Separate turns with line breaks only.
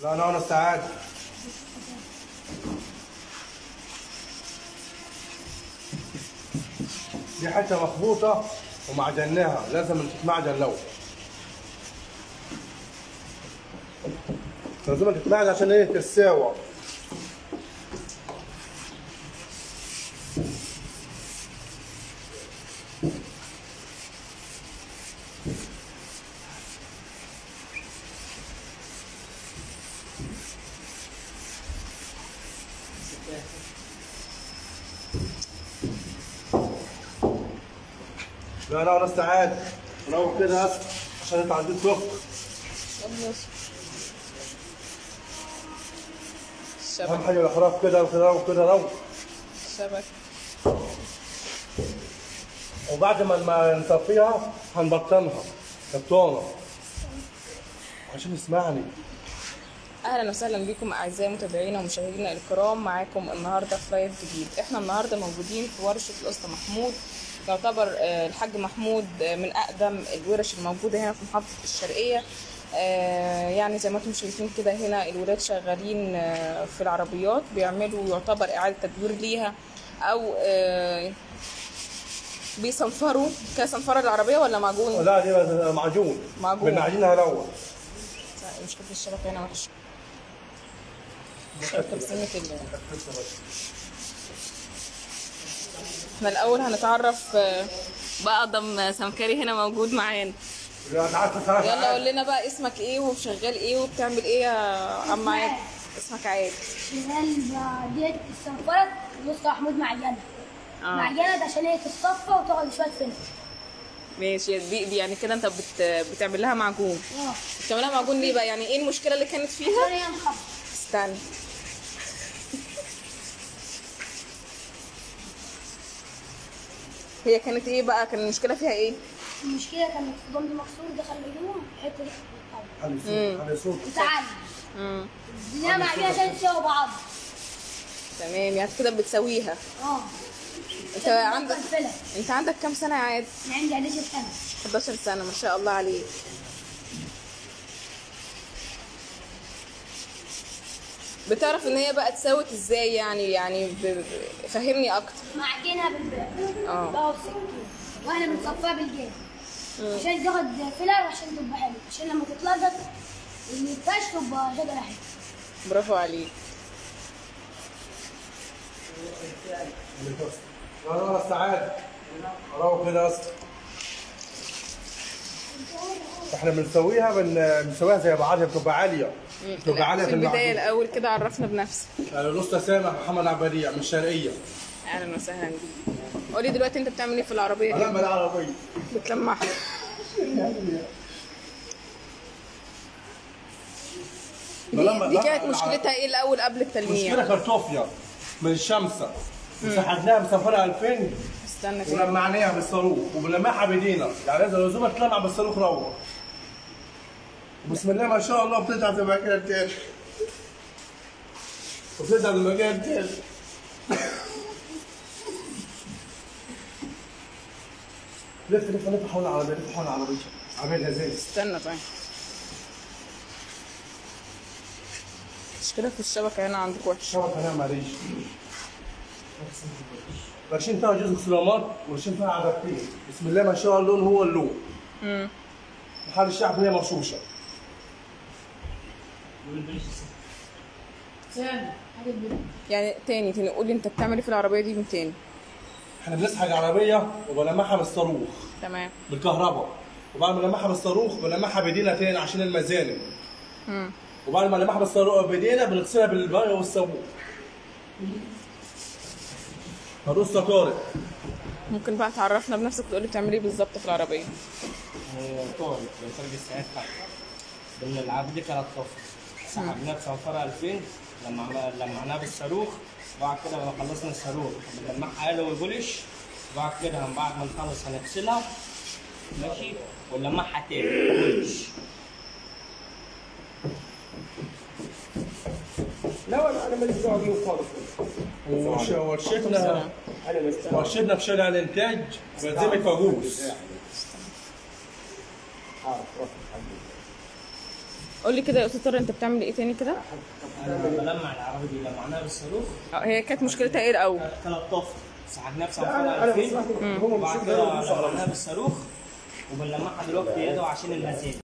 لا انا وانا السعاده دي حته مخبوطه ومعجناها لازم تتمعجن الاول لازم تتمعجن عشان ايه تتساوى لا لا انا استعاد روح كده اسف عشان انت عندك سكر اهم
الشبك
حاجه الاحراف كده وكده وكده روح
الشبك
وبعد ما ما نصفيها هنبطنها الطونه عشان يسمعني
اهلا وسهلا بكم اعزائي متابعينا ومشاهدينا الكرام معاكم النهارده في لايف جديد احنا النهارده موجودين في ورشه الاسطى محمود يعتبر آه، الحاج محمود آه، من اقدم الورش الموجوده هنا في محافظه الشرقيه آه، يعني زي ما انتم شايفين كده هنا الولاد شغالين آه، في العربيات بيعملوا يعتبر اعاده تدوير ليها او آه، بيصنفروا كصنفره العربيه ولا معجون
لا دي معجون
معجون.
بنعجنها الاول
مشكله الشبكه هنا وحشه شبكه بسنه ال- احنا الاول هنتعرف آه، باقدم سمكري هنا موجود معانا
لا انا عارف تعرف
يلا قول لنا بقى اسمك ايه وشغال ايه وبتعمل ايه يا عم عاد اسمك عاد
شغال ديت الصنفرة الأسطى محمود معجنة
اه
معجنة ده عشان هي تتصفى وتقعد شوية فلفل
ماشي دي, دي يعني كده انت بت... بتعمل لها معجون
اه
بتعمل لها معجون ليه بقى يعني ايه المشكله اللي كانت فيها
عشان هي مخبط
استنى هي كانت ايه بقى كان المشكله فيها ايه
المشكلة كان الصدام دي مكسور دخل الهدوم الحتة دي بتتقطع.
علي صوت علي صوت
وتعالي
امم
دي معجنة عشان تساوي بعض
تمام يعني كده بتسويها
اه
انت عندك
فلفل
انت عندك كام سنه يا عاد
أنا عندي 11 سنة
11 سنه ما شاء الله عليك بتعرف ان هي بقى اتسوت ازاي يعني يعني ب... ب- فهمني اكتر
معجنها بالباب
اه.
بقى والسكين واحنا بنصفيها بالجاز عشان تاخد فلر وعشان تبقى حلوة عشان لما تتلقط الفاش تبقى شجرة حلوة
برافو عليك
لا لا انا السعاده روح كده اسف احنا بنسويها بن... بنسويها زي بعضها بتبقى عاليه بتبقى عاليه
في
في
البدايه
المعجون
الاول كده عرفنا بنفسك
انا الاسطى سامح محمد عبديع من الشرقيه
اهلا وسهلا بيك قولي دلوقتي انت بتعمل ايه في العربيه
انا
دي
من العربيه
بتلمعها دي,
بلمع-
دي
لا،
كانت
الع-
مشكلتها ايه الاول قبل التلميع
مشكله كرتوفيا من الشمسه مسحناها مسافرها 2000
استنى كده
ولمعناها بالصاروخ وبنلمعها بايدينا يعني لازم لزومها تلمع بالصاروخ روح بسم الله ما شاء الله بتطلع زي ما كانت تاني وبتطلع زي ما كانت تاني لف لف لف حول العربية لف حول العربية عاملها زي
استنى طيب مشكلة في الشبكة هنا عندك وحشة
شبكة هنا معلش راشين فيها جزء سلامات وراشين فيها عدبتين بسم الله ما شاء الله اللون هو اللون
امم
محل الشعب هي مرشوشة
يعني تاني تاني قولي انت بتعمل ايه في العربية دي من تاني
احنا بنسحق العربية وبلمعها بالصاروخ
تمام
بالكهرباء وبعد ما نلمعها بالصاروخ بنلمعها بايدينا تاني عشان المزانه
امم
وبعد ما نلمعها بالصاروخ بايدينا بنغسلها بالماء والصابون الرصة طارق
ممكن بقى تعرفنا بنفسك تقولي بتعمل ايه بالظبط في العربية
طارق بنسجل الساعات تحت الالعاب دي كانت طفل سحبناها بصنفرة 2000 لما عم- لمعناها بالصاروخ وبعد كده لما خلصنا الصاروخ بنلمعها آلة وبولش وبعد كده بعد ما نخلص هنغسلها ماشي ونلمعها تاني بولش
لا لا انا ماليش دعوه بيهم خالص وش- ورشتنا ورشتنا في شارع الانتاج بنزيمة فاجوس
قول لي كده يا استاذ طارق انت بتعمل ايه تاني كده
انا بلمع العربيه دي لمعناها بالصاروخ
اه هي كانت مشكلتها ايه الاول
كانت طفل سحبناها بسنتين 2000 وبعد كده لمعناها بالصاروخ وبنلمعها دلوقتي يدوي عشان المزيد